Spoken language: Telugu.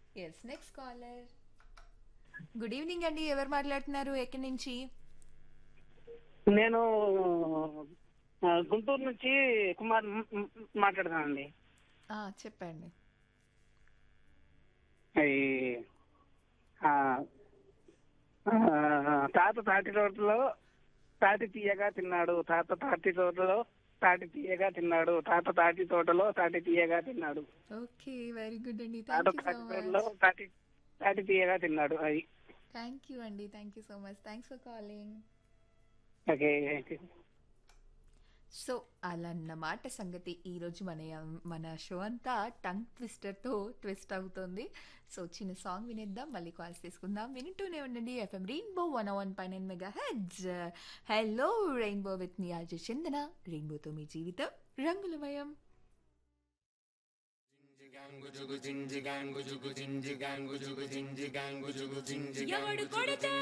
yes next caller good evening అండి ఎవరు మాట్లాడుతున్నారు ఎక్కడి నుంచి నేను ఆ, గుంటూరు నుంచి కుమార్ మ్- మ్- మాట్లాడుతానండి ఆ, చెప్పండి ఈ, ఆ, ఆ, తాత తాటి తోటలో తాటి తీయగా తిన్నాడు తాత తాటి తోటలో తాటి తీయగా తిన్నాడు తాత తాటి తోటలో తాటి తీయగా తిన్నాడు ఓకే వెరీ గుడ్ అండి తాత థ్యాంక్ యూ సో తాటి తోటలో మచ్ తాటి తాటి తీయగా తిన్నాడు అది థ్యాంక్ యూ అండి thank you so much thanks for calling okay so అలా అన్నమాట సంగతి ఈరోజు మన మన షో అంతా టంగ్ ట్విస్టర్తో ట్విస్ట్ అవుతుంది సో చిన్న సాంగ్ వినేద్దాం మళ్ళీ కాల్స్ తీసుకుందాం వింటూనే ఉండండి ఎఫ్ఎం రెయిన్బో వన్ వన్ పై nine megahertz hello rainbow with మీ ఆర్జే చందన రెయిన్బోతో మీ జీవితం రంగులమయం ఎవడు కొడితే